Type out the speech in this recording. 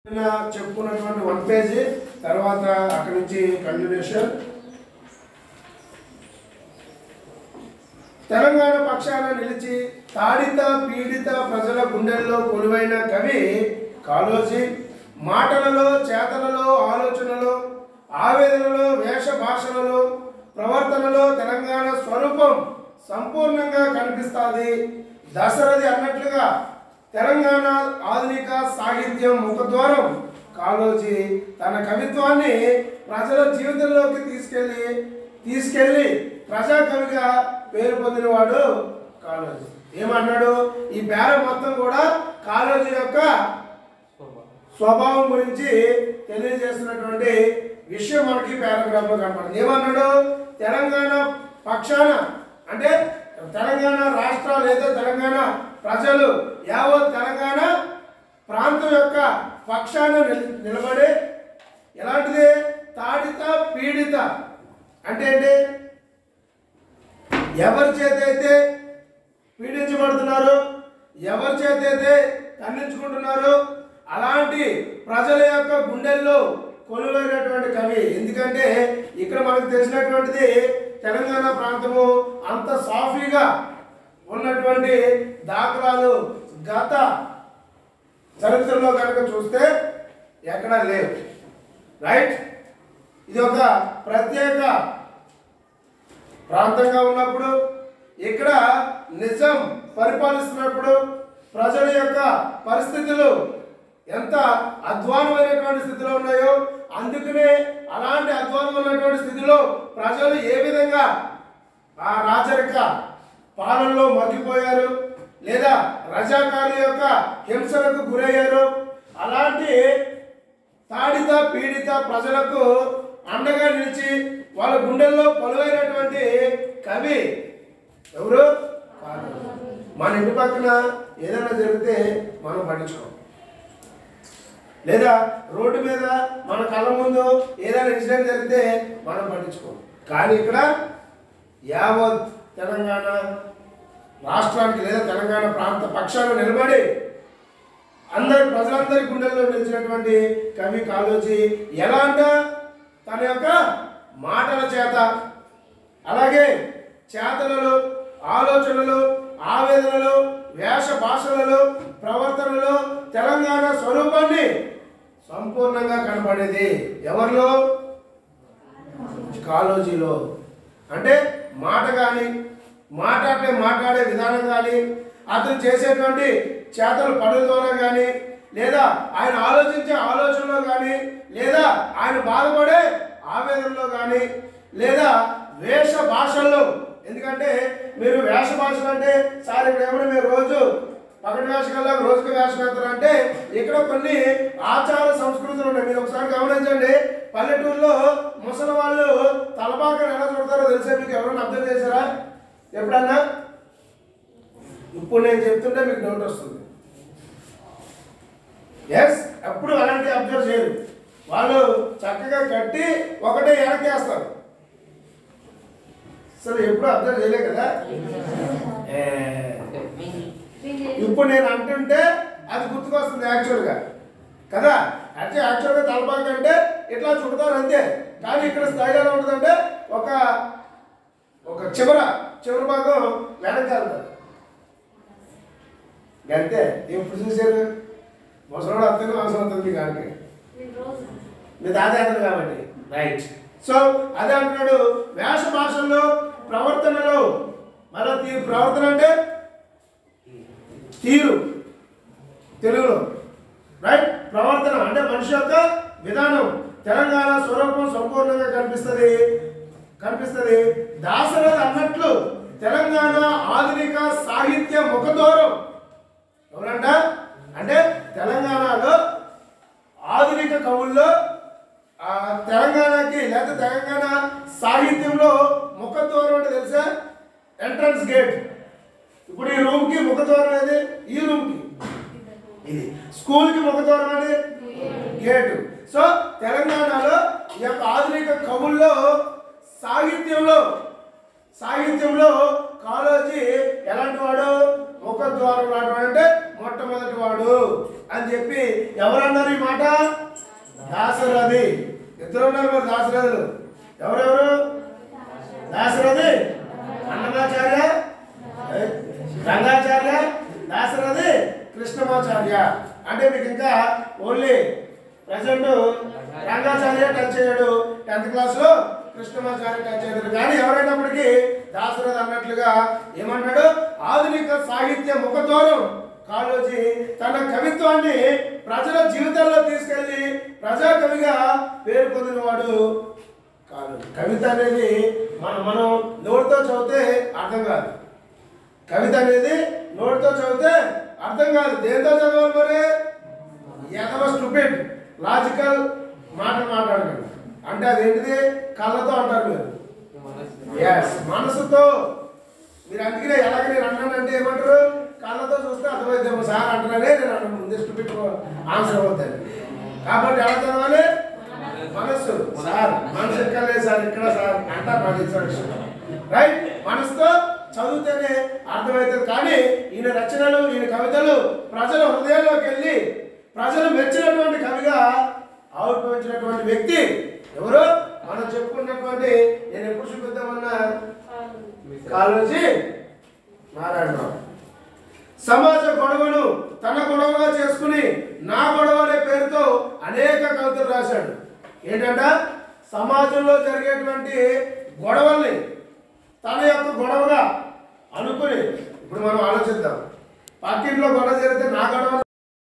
నిన్న చెప్పుకున్నటువంటి one page తర్వాత అక్కడి నుంచి కంటిన్యూషన్ తెలంగాణ పక్షాన నిలిచి తాడిత పీడిత ప్రజల గుండెల్లో కొలువైన కవి కాళోజీ మాటలలో చేతలలో ఆలోచనలో ఆవేదనలో వేష భాషలలో ప్రవర్తనలో తెలంగాణ స్వరూపం సంపూర్ణంగా కనిపిస్తుంది దశరథి అన్నట్లుగా తెలంగాణ ఆధునిక సాహిత్యం ముఖద్వారం కాళోజీ తన కవిత్వాన్ని ప్రజల జీవితంలోకి తీసుకెళ్ళి తీసుకెళ్ళి ప్రజాకవిగా పేరు పొందినవాడు కాళోజీ ఏమన్నాడు ఈ బేరం మొత్తం కూడా కాళోజీ యొక్క స్వభావం గురించి తెలియజేస్తున్నటువంటి విషయం మనకి పారాగ్రాఫ్ లో కనపడుతుంది ఏమన్నాడు తెలంగాణ పక్షాన అంటే తెలంగాణ రాష్ట్ర లేదా తెలంగాణ ప్రజలు యావత్ తెలంగాణ ప్రాంతం యొక్క పక్షాన నిల- నిలబడి ఎలాంటిది తాడిత పీడిత అంటే ఏంటి ఎవరి చేత అయితే పీడించబడుతున్నారు ఎవరి చేత అయితే ఖండించుకుంటున్నారు అలాంటి ప్రజల యొక్క గుండెల్లో కొలువైనటువంటి కవి ఎందుకంటే ఇక్కడ మనకు తెలిసినటువంటిది తెలంగాణ ప్రాంతము అంత సాఫీగా ఉన్నటువంటి దాఖలాలు గత చరిత్రలో కనుక చూస్తే ఎక్కడా లేవు రైట్ ఇది ఒక ప్రత్యేక ప్రాంతంగా ఉన్నప్పుడు ఇక్కడ నిజం పరిపాలిస్తున్నప్పుడు ప్రజల యొక్క పరిస్థితులు ఎంత అధ్వానమైనటువంటి స్థితిలో ఉన్నాయో అందుకనే అలాంటి అధ్వానం ఉన్నటువంటి స్థితిలో ప్రజలు ఏ విధంగా ఆ రాచరిక పాలనలో మగ్గిపోయారు లేదా రజాకారుల యొక్క హింసలకు గురయ్యారు అలాంటి తాడిత పీడిత ప్రజలకు అండగా నిలిచి వాళ్ళ గుండెల్లో కొలువైనటువంటి కవి ఎవరు మన ఇంటి పక్కన ఏదైనా జరిగితే మనం పట్టించుకోం లేదా రోడ్డు మీద మన కళ్ళ ముందు ఏదైనా ఇన్సిడెంట్ జరిగితే మనం పట్టించుకోం కానీ ఇక్కడ యావత్ తెలంగాణ రాష్ట్రానికి లేదా తెలంగాణ ప్రాంత పక్షాలు నిలబడి అందరి ప్రజలందరి గుండెల్లో నిలిచినటువంటి కవి కాళోజీ ఎలా అంట తన యొక్క మాటల చేత అలాగే చేతలలో ఆలోచనలు ఆవేదనలు వేష భాషలలో ప్రవర్తనలో తెలంగాణ స్వరూపాన్ని సంపూర్ణంగా కనపడేది ఎవరిలో కాలోజీలో అంటే మాట కానీ మాట్లాడే మాట్లాడే విధానం కానీ అతను చేసేటువంటి చేతల పనుల ద్వారా కానీ లేదా ఆయన ఆలోచించే ఆలోచనలో కానీ లేదా ఆయన బాధపడే ఆవేదనలో కానీ లేదా వేష భాషల్లో ఎందుకంటే మీరు వేష భాషలు అంటే సార్ ఇక్కడ ఏమైనా మీరు రోజు పగటి వేషకాల్లో రోజుకి వేషం వేస్తారు అంటే ఇక్కడ కొన్ని ఆచార సంస్కృతులు ఉన్నాయి మీరు ఒకసారి గమనించండి పల్లెటూరులో ముసలి వాళ్ళు తలపాకను ఎలా చూడతారో తెలిసే మీకు ఎవరైనా అర్థం చేశారా ఎప్పుడన్నా ఇప్పుడు నేను చెప్తుంటే మీకు డౌట్ వస్తుంది ఎస్ ఎప్పుడు అలాంటి అబ్జర్వ్ చేయరు వాళ్ళు చక్కగా కట్టి ఒకటే వెనకేస్తారు సరే ఎప్పుడు అబ్జర్వ్ చేయలే కదా ఏ. ఇప్పుడు నేను అంటుంటే అది గుర్తుకొస్తుంది యాక్చువల్గా కదా అంటే యాక్చువల్గా తలపాక అంటే ఇట్లా చుడతారు అంతే కానీ ఇక్కడ స్థాయిలో ఎలా ఉంటుందంటే ఒక ఒక చివర చివరి భాగం వెనక్కి వెళ్తారు అంతే ఎప్పుడు చూశారు ముసలోడు అర్థం అవసరం అవుతుంది మీకు ఆడికి మీ తాత అంటారు కాబట్టి రైట్ సో అదే అంటున్నాడు వేష భాషల్లో ప్రవర్తనలో మరో తీ ప్రవర్తన అంటే తీరు తెలుగులో రైట్ ప్రవర్తన అంటే మనిషి యొక్క విధానం తెలంగాణ స్వరూపం సంపూర్ణంగా కనిపిస్తుంది కనిపిస్తుంది దాసరథ్ అన్నట్లు తెలంగాణ ఆధునిక సాహిత్య ముఖదూరం ఎవరంట అంటే తెలంగాణలో ఆధునిక కవుల్లో ఆ, తెలంగాణకి లేదా తెలంగాణ సాహిత్యంలో ముఖద్వారం అంటే తెలుసా ఎంట్రన్స్ గేట్ ఇప్పుడు ఈ రూమ్కి ముఖద్వారం ఏది ఈ రూమ్కి ఇది స్కూల్కి ముఖద్వారం అంటే గేటు సో తెలంగాణలో ఈ యొక్క ఆధునిక కవుల్లో సాహిత్యంలో సాహిత్యంలో కాళోజీ ఎలాంటి వాడు ముఖద్వారం లాంటి అంటే మొట్టమొదటి వాడు అని చెప్పి ఎవరన్నారు ఈ మాట దాసరథి ఇద్దరు ఉన్నారు మరి దాసరథులు ఎవరెవరు దాసరథి అన్నమాచార్య ఏ? రంగాచార్య దాసరథి కృష్ణమాచార్య అంటే మీకు ఇంకా ఓన్లీ ప్రజెంట్ రంగాచార్య టచ్ చేయడు టెన్త్ క్లాస్ లో కృష్ణమాచార్య టచ్ చేయడు కానీ ఎవరైనప్పటికీ దాసరథి అన్నట్లుగా ఏమంటాడు ఆధునిక సాహిత్య ముఖద్వారం కాళోజీ తన కవిత్వాన్ని ప్రజల జీవితాల్లో తీసుకెళ్లి ప్రజా కవిగా పేరు పొందినవాడు కాదు కవిత అనేది మనం మనం నోటితో చదివితే అర్థం కాదు కవిత అనేది నోటితో చదివితే అర్థం కాదు దేంతో చదవాలి మరి ఎదవ స్టూపిడ్ లాజికల్ మాటలు మాట్లాడకండి అంటే అదేంటిది కళ్ళతో అంటారు మీరు ఎస్ మనసుతో మీరు అందుకనే ఎలాగ నేను అన్నానంటే ఏమంటారు కళ్ళతో చూస్తే అర్థమైద్దేమో సార్ అంటున్నానే నేను అన్నాను ముందే స్టూపిడ్ ఆన్సర్ అవుతాను కాబట్టి ఎలా చదవాలి మనస్సు సార్ మనసు ఎక్కలేదు సార్ ఇక్కడ సార్ అంటారు నాకు తెలిసిన విషయం రైట్ మనసుతో చదివితేనే అర్థమవుతుంది కానీ ఈయన రచనలు ఈయన కవితలు ప్రజల హృదయంలోకి వెళ్ళి ప్రజలు మెచ్చినటువంటి కవిగా ఆవిర్భవించినటువంటి వ్యక్తి ఎవరు మనం చెప్పుకున్నటువంటి నేను ఎప్పుడు చూపిద్దామన్నా కాలోజీ నారాయణరావు సమాజ గొడవను తన గొడవగా చేసుకుని నా గొడవ అనే పేరుతో అనేక కవితలు రాశాడు ఏంటంట సమాజంలో జరిగేటువంటి గొడవల్ని తన యొక్క గొడవగా అనుకుని ఇప్పుడు మనం ఆలోచిద్దాం పక్కింట్లో గొడవ జరిగితే నా గొడవ